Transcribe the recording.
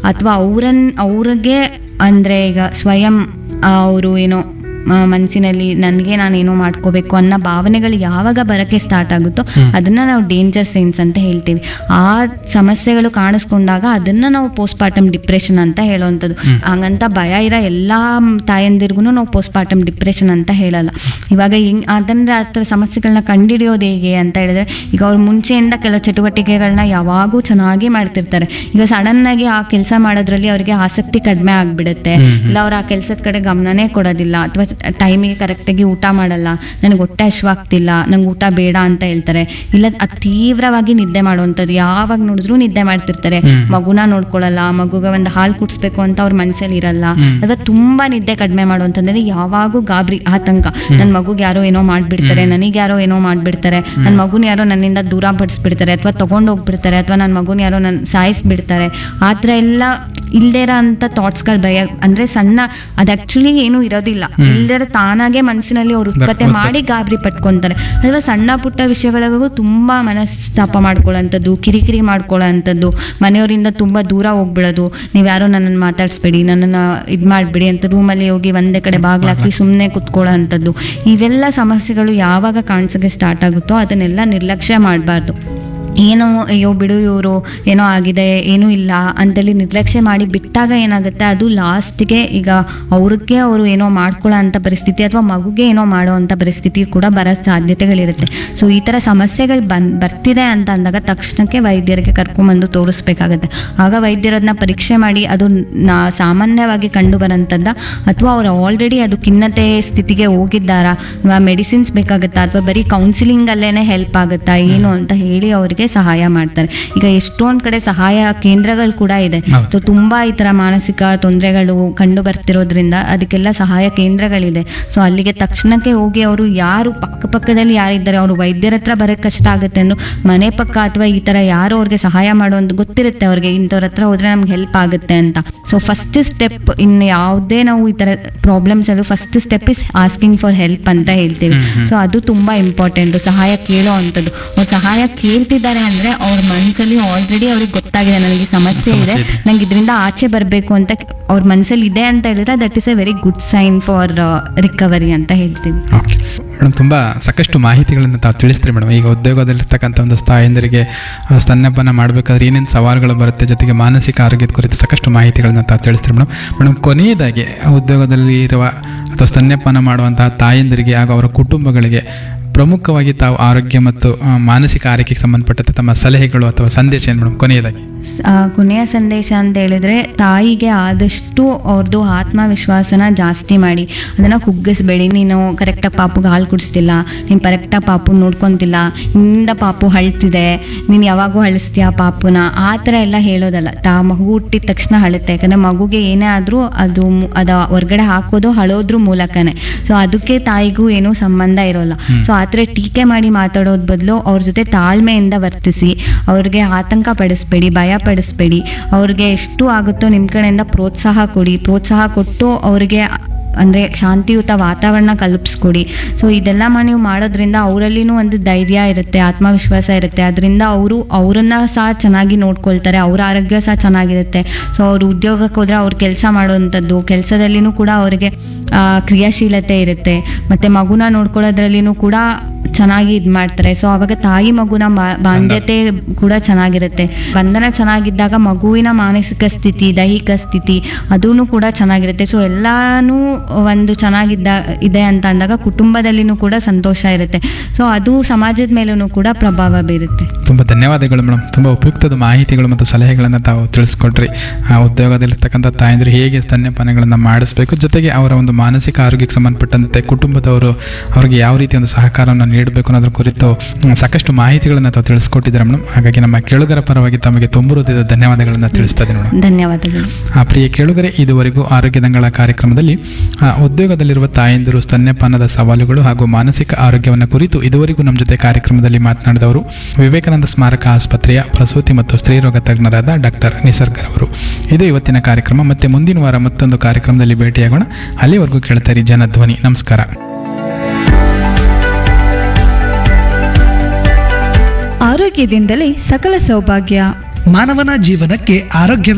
ಅಥವಾ ಅವ್ರನ್ ಅವ್ರಿಗೆ ಅಂದರೆ ಈಗ ಸ್ವಯಂ ಅವರು ಏನೋ ಆ, ಮನಸ್ಸಿನಲ್ಲಿ ನನಗೆ ನಾನೇನೋ ಮಾಡ್ಕೋಬೇಕು ಅನ್ನೋ ಭಾವನೆಗಳು ಯಾವಾಗ ಬರೋಕ್ಕೆ ಸ್ಟಾರ್ಟ್ ಆಗುತ್ತೋ ಅದನ್ನ ನಾವು ಡೇಂಜರ್ ಸೈನ್ಸ್ ಅಂತ ಹೇಳ್ತೀವಿ ಆ ಸಮಸ್ಯೆಗಳು ಕಾಣಿಸ್ಕೊಂಡಾಗ ಅದನ್ನ ನಾವು ಪೋಸ್ಟ್ಮಾರ್ಟಮ್ ಡಿಪ್ರೆಷನ್ ಅಂತ ಹೇಳುವಂಥದ್ದು ಹಂಗಂತ ಭಯ ಇರೋ ಎಲ್ಲ ತಾಯಂದಿರ್ಗು ನಾವು ಪೋಸ್ಟ್ಮಾರ್ಟಮ್ ಡಿಪ್ರೆಷನ್ ಅಂತ ಹೇಳಲ್ಲ ಇವಾಗ ಹಿಂಗ್ ಅದಂದ್ರೆ ಆ ಥರ ಸಮಸ್ಯೆಗಳನ್ನ ಕಂಡುಹಿಡಿಯೋದು ಹೇಗೆ ಅಂತ ಹೇಳಿದ್ರೆ ಈಗ ಅವ್ರು ಮುಂಚೆಯಿಂದ ಕೆಲವು ಚಟುವಟಿಕೆಗಳನ್ನ ಯಾವಾಗೂ ಚೆನ್ನಾಗಿ ಮಾಡ್ತಿರ್ತಾರೆ ಈಗ ಸಡನ್ ಆಗಿ ಆ ಕೆಲಸ ಮಾಡೋದ್ರಲ್ಲಿ ಅವರಿಗೆ ಆಸಕ್ತಿ ಕಡಿಮೆ ಆಗ್ಬಿಡುತ್ತೆ ಇಲ್ಲ ಅವ್ರು ಆ ಕೆಲಸದ ಕಡೆ ಗಮನನೇ ಕೊಡೋದಿಲ್ಲ ಅಥವಾ ಟೈಮಿಗೆ ಕರೆಕ್ಟಾಗಿ ಊಟ ಮಾಡಲ್ಲ ನನಗೆ ಹೊಟ್ಟೆ ಹಶ್ವಾಗ್ತಿಲ್ಲ ನಂಗೆ ಊಟ ಬೇಡ ಅಂತ ಹೇಳ್ತಾರೆ ಇಲ್ಲ ಅದ್ ತೀವ್ರವಾಗಿ ನಿದ್ದೆ ಮಾಡುವಂಥದ್ದು ಯಾವಾಗ ನೋಡಿದ್ರು ನಿದ್ದೆ ಮಾಡ್ತಿರ್ತಾರೆ ಮಗುನ ನೋಡ್ಕೊಳ್ಳಲ್ಲ ಮಗುಗೆ ಒಂದು ಹಾಲು ಕುಡಿಸ್ಬೇಕು ಅಂತ ಅವ್ರ ಮನಸ್ಸಲ್ಲಿ ಇರಲ್ಲ ಅಥವಾ ತುಂಬಾ ನಿದ್ದೆ ಕಡಿಮೆ ಮಾಡುವಂತಂದ್ರೆ ಯಾವಾಗೂ ಗಾಬರಿ ಆತಂಕ ನನ್ನ ಮಗುಗೆ ಯಾರೋ ಏನೋ ಮಾಡ್ಬಿಡ್ತಾರೆ ನನಗೆ ಯಾರೋ ಏನೋ ಮಾಡ್ಬಿಡ್ತಾರೆ ನನ್ನ ಮಗುನ ಯಾರೋ ನನ್ನಿಂದ ದೂರ ಪಡಿಸ್ಬಿಡ್ತಾರೆ ಅಥವಾ ತಗೊಂಡು ಹೋಗ್ಬಿಡ್ತಾರೆ ಅಥವಾ ನನ್ನ ಮಗುನ ಯಾರೋ ನನ್ನ ಸಾಯಿಸ್ಬಿಡ್ತಾರೆ ಆ ಥರ ಎಲ್ಲ ಇಲ್ದೇ ಇರೋ ಅಂತ ಥಾಟ್ಸ್ಗಳು ಭಯ ಅಂದ್ರೆ ಸಣ್ಣ ಅದು ಆಕ್ಚುಲಿ ಏನೂ ಇರೋದಿಲ್ಲ ಇಲ್ದೇ ಇರೋ ತಾನಾಗೆ ಮನಸ್ಸಿನಲ್ಲಿ ಅವ್ರು ಉತ್ಪತ್ತಿ ಮಾಡಿ ಗಾಬರಿ ಪಟ್ಕೊಂತಾರೆ ಅಥವಾ ಸಣ್ಣ ಪುಟ್ಟ ವಿಷಯಗಳಿಗೂ ತುಂಬಾ ಮನಸ್ತಾಪ ಮಾಡ್ಕೊಳ್ಳೋಂಥದ್ದು ಕಿರಿಕಿರಿ ಮಾಡ್ಕೊಳ್ಳೋಂಥದ್ದು ಮನೆಯವರಿಂದ ತುಂಬಾ ದೂರ ಹೋಗ್ಬಿಡೋದು ನೀವು ಯಾರೋ ನನ್ನನ್ನು ಮಾತಾಡಿಸ್ಬೇಡಿ ನನ್ನನ್ನು ಇದು ಮಾಡಿಬಿಡಿ ಅಂತ ರೂಮಲ್ಲಿ ಹೋಗಿ ಒಂದೇ ಕಡೆ ಬಾಗ್ಲಾಕಿ ಸುಮ್ಮನೆ ಕುತ್ಕೊಳ್ಳೋ ಅಂಥದ್ದು ಇವೆಲ್ಲ ಸಮಸ್ಯೆಗಳು ಯಾವಾಗ ಕಾಣಿಸೋಕೆ ಸ್ಟಾರ್ಟ್ ಆಗುತ್ತೋ ಅದನ್ನೆಲ್ಲ ನಿರ್ಲಕ್ಷ್ಯ ಮಾಡಬಾರ್ದು ಏನೋ ಅಯ್ಯೋ ಬಿಡು ಇವರು ಏನೋ ಆಗಿದೆ ಏನೂ ಇಲ್ಲ ಅಂತೇಳಿ ನಿರ್ಲಕ್ಷ್ಯ ಮಾಡಿ ಬಿಟ್ಟಾಗ ಏನಾಗುತ್ತೆ ಅದು ಲಾಸ್ಟ್ಗೆ ಈಗ ಅವ್ರಿಗೆ ಅವರು ಏನೋ ಮಾಡ್ಕೊಳ್ಳೋ ಅಂಥ ಪರಿಸ್ಥಿತಿ ಅಥವಾ ಮಗುಗೆ ಏನೋ ಮಾಡೋ ಅಂಥ ಪರಿಸ್ಥಿತಿ ಕೂಡ ಬರೋ ಸಾಧ್ಯತೆಗಳಿರುತ್ತೆ ಸೊ ಈ ಥರ ಸಮಸ್ಯೆಗಳು ಬನ್ ಬರ್ತಿದೆ ಅಂತ ಅಂದಾಗ ತಕ್ಷಣಕ್ಕೆ ವೈದ್ಯರಿಗೆ ಕರ್ಕೊಂಬಂದು ತೋರಿಸ್ಬೇಕಾಗತ್ತೆ ಆಗ ವೈದ್ಯರದನ್ನ ಪರೀಕ್ಷೆ ಮಾಡಿ ಅದು ನಾ ಸಾಮಾನ್ಯವಾಗಿ ಕಂಡು ಬರೋಂಥದ್ದ ಅಥವಾ ಅವ್ರು ಆಲ್ರೆಡಿ ಅದು ಖಿನ್ನತೆ ಸ್ಥಿತಿಗೆ ಹೋಗಿದ್ದಾರಾ ಮೆಡಿಸಿನ್ಸ್ ಬೇಕಾಗುತ್ತಾ ಅಥವಾ ಬರೀ ಕೌನ್ಸಿಲಿಂಗಲ್ಲೇ ಹೆಲ್ಪ್ ಆಗುತ್ತಾ ಏನು ಅಂತ ಹೇಳಿ ಅವರಿಗೆ ಸಹಾಯ ಮಾಡ್ತಾರೆ ಈಗ ಎಷ್ಟೊಂದು ಕಡೆ ಸಹಾಯ ಕೇಂದ್ರಗಳು ಕೂಡ ಇದೆ ಹೌದು. ಸೊ ತುಂಬಾ ಈ ತರ ಮಾನಸಿಕ ತೊಂದರೆಗಳು ಕಂಡು ಬರ್ತಿರೋದ್ರಿಂದ ಅದಕ್ಕೆಲ್ಲ ಸಹಾಯ ಕೇಂದ್ರಗಳಿದೆ ಸೊ ಅಲ್ಲಿಗೆ ತಕ್ಷಣಕ್ಕೆ ಹೋಗಿ ಅವರು ಯಾರು ಪಕ್ಕ ಪಕ್ಕದಲ್ಲಿ ಯಾರಿದ್ದಾರೆ ಅವರು ವೈದ್ಯರ ಹತ್ರ ಬರೋಕ್ಕೆ ಕಷ್ಟ ಆಗುತ್ತೆ ಅಂದ್ರು ಮನೆ ಪಕ್ಕ ಅಥವಾ ಈ ತರ ಯಾರು ಅವ್ರಿಗೆ ಸಹಾಯ ಮಾಡುವಂತ ಗೊತ್ತಿರುತ್ತೆ ಅವ್ರಿಗೆ ಇಂಥವ್ರ ಹತ್ರ ಹೋದ್ರೆ ನಮ್ಗೆ ಹೆಲ್ಪ್ ಆಗುತ್ತೆ ಅಂತ ಸೊ ಫಸ್ಟ್ ಸ್ಟೆಪ್ ಇನ್ನು ಯಾವುದೇ ನಾವು ಈ ತರ ಪ್ರಾಬ್ಲಮ್ಸ್ ಅದು first step is asking for help ಅಂತ ಹೇಳ್ತೀವಿ ಸೊ ಅದು ತುಂಬಾ ಇಂಪಾರ್ಟೆಂಟ್ ಸಹಾಯ ಕೇಳೋ ಅಂಥದ್ದು ಅವ್ರು ಸಹಾಯ ಕೇಳ್ತಿದ್ದಾರೆ ಅಂದ್ರೆ ಅವ್ರ ಮನಸ್ಸಲ್ಲಿ ಆಲ್ರೆಡಿ ಅವ್ರಿಗೆ ಗೊತ್ತಾಗಿದೆ ನನಗೆ ಸಮಸ್ಯೆ ಇದೆ ನಂಗೆ ಇದರಿಂದ ಆಚೆ ಬರಬೇಕು ಅಂತ ಅವ್ರ ಮನಸ್ಸಲ್ಲಿ ಇದೆ ಅಂತ ಹೇಳಿದ್ರೆ that is a very good sign for recovery ಅಂತ ಹೇಳ್ತೀವಿ ಓಕೆ ಮೇಡಮ್ ತುಂಬ ಸಾಕಷ್ಟು ಮಾಹಿತಿಗಳನ್ನು ತಾವು ತಿಳಿಸ್ತೀರಿ ಮೇಡಮ್ ಈಗ ಉದ್ಯೋಗದಲ್ಲಿರ್ತಕ್ಕಂಥ ಒಂದು ತಾಯಂದಿರಿಗೆ ಆ, ಸ್ತನ್ಯಪಾನ ಮಾಡಬೇಕಾದ್ರೆ ಏನೇನು ಸವಾಲುಗಳು ಬರುತ್ತೆ ಜೊತೆಗೆ ಮಾನಸಿಕ ಆರೋಗ್ಯದ ಕುರಿತು ಸಾಕಷ್ಟು ಮಾಹಿತಿಗಳನ್ನು ತಾವು ತಿಳಿಸ್ತೀರಿ ಮೇಡಮ್ ಮೇಡಮ್ ಕೊನೆಯದಾಗಿ ಉದ್ಯೋಗದಲ್ಲಿ ಇರುವ ಅಥವಾ ಸ್ತನ್ಯಪಾನ ಮಾಡುವಂತಹ ತಾಯಂದಿರಿಗೆ ಹಾಗೂ ಅವರ ಕುಟುಂಬಗಳಿಗೆ ಪ್ರಮುಖವಾಗಿ ತಾವು ಆರೋಗ್ಯ ಮತ್ತು ಆ, ಮಾನಸಿಕ ಆರೋಗ್ಯಕ್ಕೆ ಸಂಬಂಧಪಟ್ಟಂತೆ ತಮ್ಮ ಸಲಹೆಗಳು ಅಥವಾ ಸಂದೇಶ ಏನು ಮೇಡಮ್ ಕೊನೆಯದಾಗಿ ಆ, ಕೊನೆಯ ಸಂದೇಶ ಅಂತ ಹೇಳಿದ್ರೆ ತಾಯಿಗೆ ಆದಷ್ಟು ಅವ್ರದ್ದು ಆತ್ಮವಿಶ್ವಾಸನ ಜಾಸ್ತಿ ಮಾಡಿ ಅದನ್ನು ಕುಗ್ಗಿಸ್ಬೇಡಿ ನೀನು ಕರೆಕ್ಟಾಗಿ ಪಾಪುಗೆ ಹಾಲು ಕುಡಿಸ್ತಿಲ್ಲ ನೀನು ಕರೆಕ್ಟಾಗಿ ಪಾಪು ನೋಡ್ಕೊತಿಲ್ಲ ನಿನ್ನಿಂದ ಪಾಪು ಅಳ್ತಿದೆ ನೀನು ಯಾವಾಗೂ ಅಳಿಸ್ತೀಯ ಪಾಪುನ ಆ ಥರ ಎಲ್ಲ ಹೇಳೋದಲ್ಲ ತಾ ಮಗು ಹುಟ್ಟಿದ ತಕ್ಷಣ ಅಳುತ್ತೆ ಯಾಕಂದರೆ ಮಗುಗೆ ಏನೇ ಆದರೂ ಅದು ಮು- ಅದ ಹೊರ್ಗಡೆ ಹಾಕೋದು ಅಳೋದ್ರ ಮೂಲಕನೇ ಸೊ ಅದಕ್ಕೆ ತಾಯಿಗೂ ಏನೂ ಸಂಬಂಧ ಇರೋಲ್ಲ ಸೊ ಆ ಥರ ಟೀಕೆ ಮಾಡಿ ಮಾತಾಡೋದ್ ಬದಲು ಅವ್ರ ಜೊತೆ ತಾಳ್ಮೆಯಿಂದ ವರ್ತಿಸಿ ಅವ್ರಿಗೆ ಆತಂಕ ಪಡಿಸ್ಬೇಡಿ ಭಯ ಪಡಿಸ್ಬೇಡಿ ಅವ್ರಿಗೆ ಎಷ್ಟು ಆಗುತ್ತೋ ನಿಮ್ಮ ಕಡೆಯಿಂದ ಪ್ರೋತ್ಸಾಹ ಕೊಡಿ ಪ್ರೋತ್ಸಾಹ ಕೊಟ್ಟು ಅವ್ರಿಗೆ ಅಂದರೆ ಶಾಂತಿಯುತ ವಾತಾವರಣ ಕಲ್ಪಿಸ್ಕೊಡಿ ಸೊ ಇದೆಲ್ಲ ಮ- ನೀವು ಮಾಡೋದ್ರಿಂದ ಅವರಲ್ಲಿನೂ ಒಂದು ಧೈರ್ಯ ಇರುತ್ತೆ ಆತ್ಮವಿಶ್ವಾಸ ಇರುತ್ತೆ ಅದರಿಂದ ಅವರು ಅವರನ್ನ ಸಹ ಚೆನ್ನಾಗಿ ನೋಡ್ಕೊಳ್ತಾರೆ ಅವ್ರ ಆರೋಗ್ಯ ಸಹ ಚೆನ್ನಾಗಿರುತ್ತೆ ಸೊ ಅವ್ರು ಉದ್ಯೋಗಕ್ಕೆ ಹೋದ್ರೆ ಅವ್ರು ಕೆಲಸ ಮಾಡೋವಂಥದ್ದು ಕೆಲಸದಲ್ಲಿನೂ ಕೂಡ ಅವರಿಗೆ ಆ, ಕ್ರಿಯಾಶೀಲತೆ ಇರುತ್ತೆ ಮತ್ತು ಮಗುನ ನೋಡ್ಕೊಳ್ಳೋದ್ರಲ್ಲಿನೂ ಕೂಡ ಚೆನ್ನಾಗಿ ಇದು ಮಾಡ್ತಾರೆ ಸೊ ಅವಾಗ ತಾಯಿ ಮಗುನ ಬಾ- ಬಾಂಧ್ಯತೆ ಕೂಡ ಚೆನ್ನಾಗಿರುತ್ತೆ ಬಂಧನ ಚೆನ್ನಾಗಿದ್ದಾಗ ಮಗುವಿನ ಮಾನಸಿಕ ಸ್ಥಿತಿ ದೈಹಿಕ ಸ್ಥಿತಿ ಅದೂ ಕೂಡ ಚೆನ್ನಾಗಿರುತ್ತೆ ಸೊ ಎಲ್ಲಾನು ಒಂದು ಚೆನ್ನಾಗಿದ್ದ ಇದೆ ಅಂತ ಅಂದಾಗ ಕುಟುಂಬದಲ್ಲಿನೂ ಕೂಡ ಸಂತೋಷ ಇರುತ್ತೆ ಸೊ ಅದು ಸಮಾಜದ ಮೇಲೂ ಕೂಡ ಪ್ರಭಾವ ಬೀರುತ್ತೆ ತುಂಬ ಧನ್ಯವಾದಗಳು ಮೇಡಮ್ ತುಂಬ ಉಪಯುಕ್ತದ ಮಾಹಿತಿಗಳು ಮತ್ತು ಸಲಹೆಗಳನ್ನು ತಾವು ತಿಳಿಸ್ಕೊಟ್ರಿ ಆ ಉದ್ಯೋಗದಲ್ಲಿರ್ತಕ್ಕಂಥ ತಾಯಂದಿರು ಹೇಗೆ ಸ್ತನ್ಯಪಾನಗಳನ್ನು ಮಾಡಿಸ್ಬೇಕು ಜೊತೆಗೆ ಅವರ ಒಂದು ಮಾನಸಿಕ ಆರೋಗ್ಯಕ್ಕೆ ಸಂಬಂಧಪಟ್ಟಂತೆ ಕುಟುಂಬದವರು ಅವರಿಗೆ ಯಾವ ರೀತಿ ಒಂದು ಸಹಕಾರವನ್ನು ನೀಡಬೇಕು ಅನ್ನೋದ್ರ ಕುರಿತು ಹ್ಮ್, ಸಾಕಷ್ಟು ಮಾಹಿತಿಗಳನ್ನು ತಾವು ತಿಳಿಸ್ಕೊಟ್ಟಿದ್ದಾರೆ ಮೇಡಮ್ ಹಾಗಾಗಿ ನಮ್ಮ ಕೇಳುಗರ ಪರವಾಗಿ ತಮಗೆ ತುಂಬ ಹೃದಯದ ಧನ್ಯವಾದಗಳನ್ನು ತಿಳಿಸ್ತಾ ಇದ್ದೀನಿ ಮೇಡಮ್ ಧನ್ಯವಾದಗಳು ಆ ಪ್ರಿಯ ಕೇಳುಗರೆ ಇದುವರೆಗೂ ಆರೋಗ್ಯ ದಂಗಳ ಕಾರ್ಯಕ್ರಮದಲ್ಲಿ ಆ, ಉದ್ಯೋಗದಲ್ಲಿರುವ ತಾಯಂದಿರು ಸ್ತನ್ಯಪಾನದ ಸವಾಲುಗಳು ಹಾಗೂ ಮಾನಸಿಕ ಆರೋಗ್ಯವನ್ನು ಕುರಿತು ಇದುವರೆಗೂ ನಮ್ಮ ಜೊತೆ ಕಾರ್ಯಕ್ರಮದಲ್ಲಿ ಮಾತನಾಡಿದವರು ವಿವೇಕಾನಂದ ಸ್ಮಾರಕ ಆಸ್ಪತ್ರೆಯ ಪ್ರಸೂತಿ ಮತ್ತು ಸ್ತ್ರೀರೋಗ ತಜ್ಞರಾದ ಡಾಕ್ಟರ್ ನಿಸರ್ಗರವರು ಇದು ಇವತ್ತಿನ ಕಾರ್ಯಕ್ರಮ ಮತ್ತೆ ಮುಂದಿನ ವಾರ ಮತ್ತೊಂದು ಕಾರ್ಯಕ್ರಮದಲ್ಲಿ ಭೇಟಿಯಾಗೋಣ ಅಲ್ಲಿವರೆಗೂ ಕೇಳ್ತಾರೆ ಜನಧ್ವನಿ ನಮಸ್ಕಾರ ಆರೋಗ್ಯದಿಂದಲೇ ಸಕಲ ಸೌಭಾಗ್ಯ ಮಾನವನ ಜೀವನಕ್ಕೆ ಆರೋಗ್ಯ